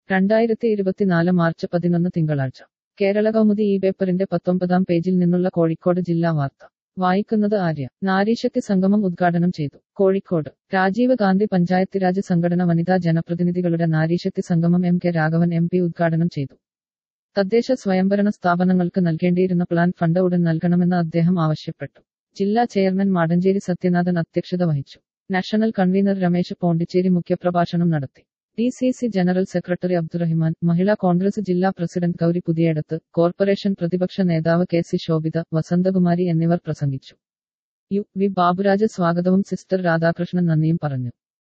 രണ്ടായിരത്തി ഇരുപത്തിനാല് മാർച്ച് പതിനൊന്ന് തിങ്കളാഴ്ച കേരള കൗമുദി ഈ പേപ്പറിന്റെ പത്തൊമ്പതാം പേജിൽ നിന്നുള്ള കോഴിക്കോട് ജില്ലാ വാർത്ത വായിക്കുന്നത് ആര്യ നാരീശക്തി സംഗമം ഉദ്ഘാടനം ചെയ്തു കോഴിക്കോട് രാജീവ് ഗാന്ധി പഞ്ചായത്ത് രാജ് സംഘടന വനിതാ ജനപ്രതിനിധികളുടെ നാരീശക്തി സംഗമം M K Raghavan M P ഉദ്ഘാടനം ചെയ്തു തദ്ദേശ സ്വയംഭരണ സ്ഥാപനങ്ങൾക്ക് നൽകേണ്ടിയിരുന്ന പ്ലാൻ ഫണ്ട് ഉടൻ നൽകണമെന്ന് അദ്ദേഹം ആവശ്യപ്പെട്ടു ജില്ലാ ചെയർമാൻ മാടഞ്ചേരി സത്യനാഥൻ അധ്യക്ഷത വഹിച്ചു നാഷണൽ കൺവീനർ രമേശ് പോണ്ടിച്ചേരി മുഖ്യപ്രഭാഷണം നടത്തി D C C general secretary Abdurahiman Mahila Congress ജില്ലാ പ്രസിഡന്റ് ഗൗരി പുതിയടത്ത് കോർപ്പറേഷൻ പ്രതിപക്ഷ നേതാവ് കെ സി ശോഭിത വസന്തകുമാരി എന്നിവർ പ്രസംഗിച്ചു യു വി ബാബുരാജ് സ്വാഗതവും സിസ്റ്റർ രാധാകൃഷ്ണൻ നന്ദിയും പറഞ്ഞു